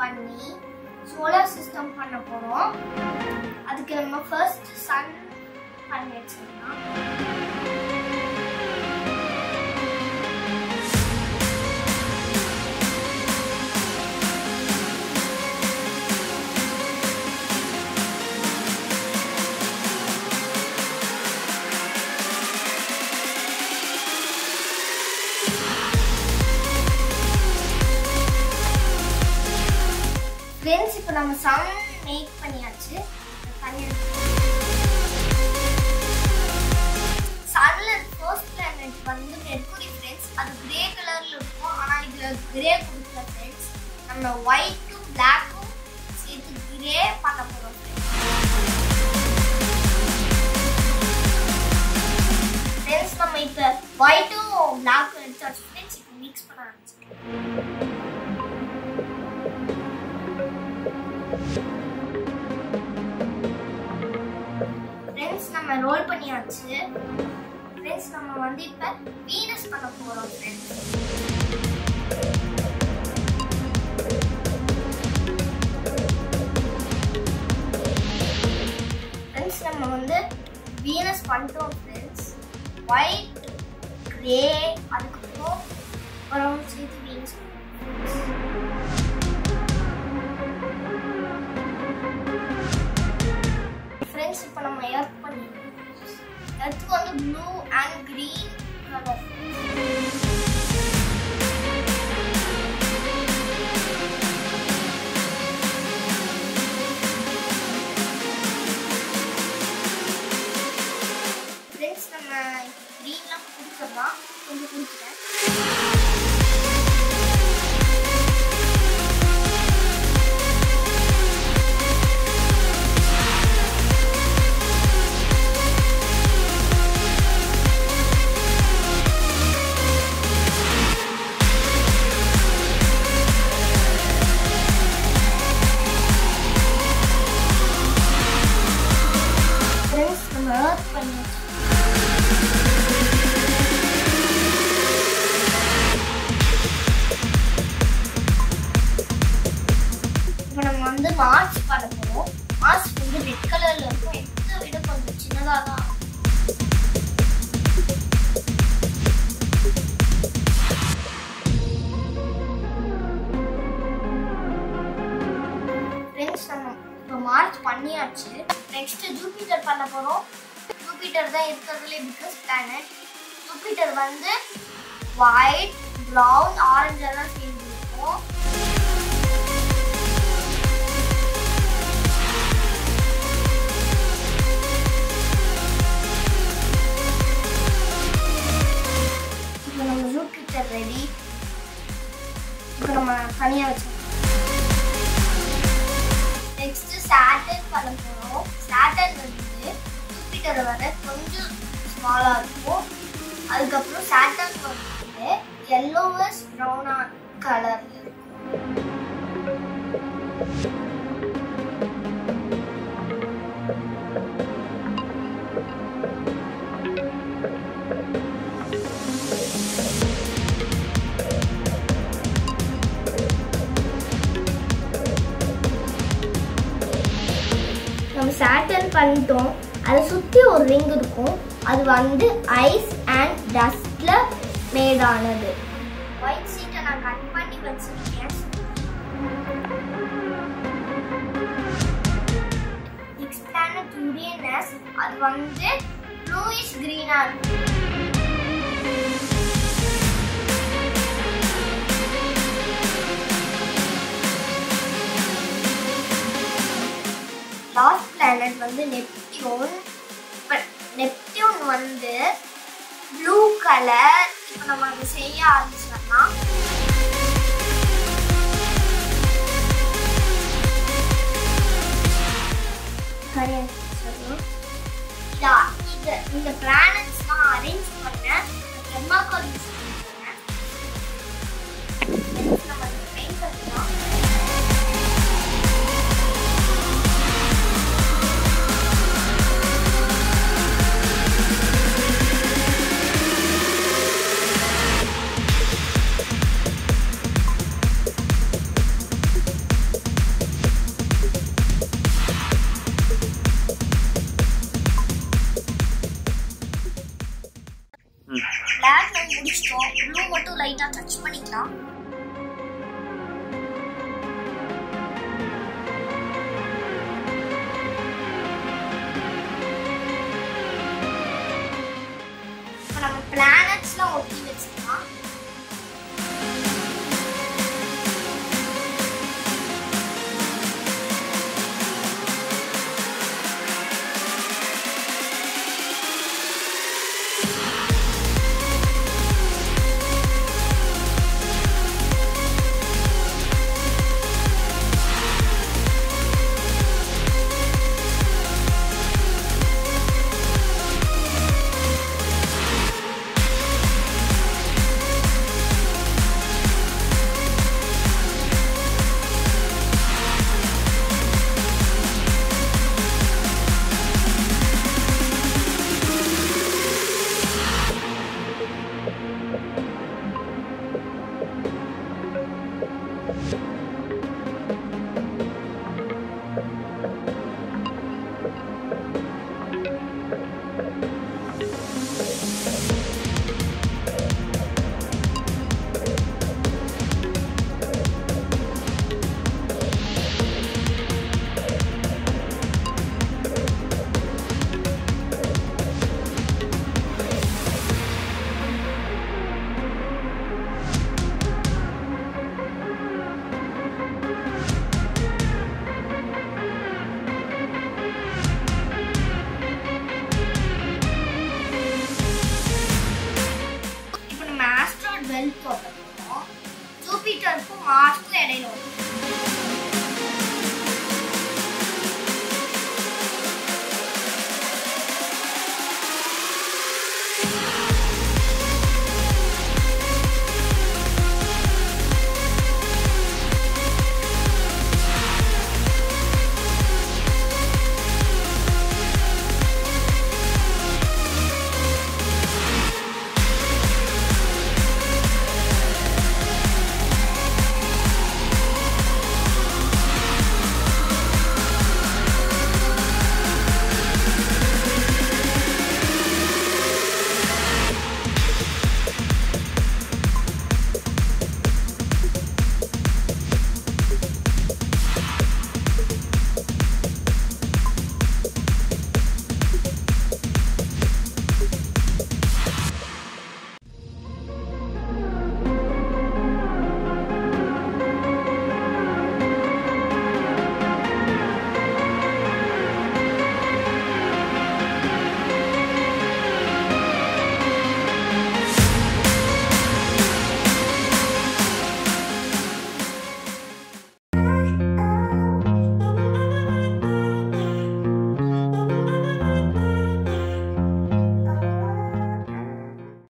பண்ணி solar system பண்ண போறோம் அதுக்கு நம்ம ஃபர்ஸ்ட் சன் பண்ணி வச்சிடலாம் ஃப்ரெண்ட்ஸ் இப்போ நம்ம சன் மேக் பண்ணியாச்சு பண்ணி சன்ல ஃபர்ஸ்ட் பிளானட் வந்து மெர்க்குரி ஃப்ரெண்ட்ஸ் அது கிரே கலர்ல இருக்கும் ஆனா இதுல கிரே கொடுக்கல ஃப்ரெண்ட்ஸ் நம்ம ஒயிட்டும் பிளாக்கும் சேர்த்து கிரே பண்ண போறோம் ஃப்ரெண்ட்ஸ் நம்ம இப்போ ஒயிட்டும் பிளாக்கும் எடுத்தாச்சு ஃப்ரெண்ட்ஸ் இப்போ மிக்ஸ் பண்ண ஆரம்பிச்சிக்கலாம் ஃப்ரெண்ட்ஸ் நம்ம ரோல் பண்ணியாச்சு ஃப்ரெண்ட்ஸ் நம்ம வந்து இப்போ வீனஸ் பண்ண போறோம் ஃப்ரெண்ட்ஸ் ஃப்ரெண்ட்ஸ் நம்ம வந்து வீனஸ் பண்ணிட்டோம் ஃப்ரெண்ட்ஸ் ஒயிட் கிரே அதுக்கப்புறம் அப்புறம் சேர்த்து வீனஸ் ஃப்ரெண்ட்ஸ் இப்போ நம்ம எர்த் பண்ணிடுவோம் எர்த்துக்கு வந்து blue and green colour friends நம்ம க்ரீன்லாம் கொடுத்துடலாம் கொஞ்சம் கொடுத்துட்டேன் ஃப்ரெண்ட்ஸ் நம்ம எர்த் பண்ணி இப்போ நம்ம வந்து மார்ச் பண்ண போறோம் மார்ச் வந்து ரெட் கலர்ல இருக்கும் எத்தை விட கொஞ்சம் சின்னதாக தான் இருக்கும். ஃப்ரெண்ட்ஸ் நம்ம இப்போ மார்ச் பண்ணியாச்சு நெக்ஸ்ட் ஜூபிட்டர் பண்ண போறோம் ஜூபிட்டர் தான் இருக்கிறதுலே பிக்கஸ்ட் பிளானட் ஜூபிட்டர் வந்து ஒயிட் ப்ரௌன் ஆரஞ்சு எல்லாம் சேர்ந்து இருக்கும் இப்போ நம்ம ஜூபிட்டர் ரெடி இப்போ நம்ம தனியாக வச்சோம் நெக்ஸ்ட் சாட்டர்ன் பண்ண போறோம் சாட்டர்ன் வந்து ஜூபிட்டரை வர கொஞ்சம் ஸ்மாலா இருக்கும் அதுக்கப்புறம் சாட்டர்ன் வந்து எல்லோவஸ் ப்ரௌனா கலர்ல இருக்கும் நம்ம சாட்டர்ன் பண்ணிட்டோம் அதை சுற்றி ஒரு ரிங் இருக்கும் அது வந்து ஐஸ் அண்ட் டஸ்ட்ல மேடானது ஒயிட் சீட்டை நான் கட் பண்ணி வச்சிருக்கேன் நெக்ஸ்ட் பிளானட் யுரேனஸ் அது வந்து ப்ளூயிஷ் கிரீனா இருக்கும் லாஸ்ட் பிளானட் வந்து நெப்டியூன் இப்போ நெப்டியூன் வந்து ப்ளூ கலர் இப்போ நம்ம அதை செய்ய ஆரம்பிச்சிடலாம் இதா இது இந்த பிளானட்ஸ்லாம் அரேஞ்ச் பண்ண தெர்மாக்கோல் யூஸ் பண்ணிருக்கேன் நம்ம பெயிண்ட் பண்ணலாம் முடிச்சிட்டோம் ப்ளூ மட்டும் லைட்டா டச் பண்ணிக்கலாம் இப்போ நம்ம பிளானட்ஸ்லாம் ஒட்டி வச்சுக்கலாம் இப்போ நம்ம ஆஸ்ட்ராய்ட் பெல்ட் போட்டோம் ஜூபிட்டருக்கும் மார்ஸ்க்கும் இடையில வரும்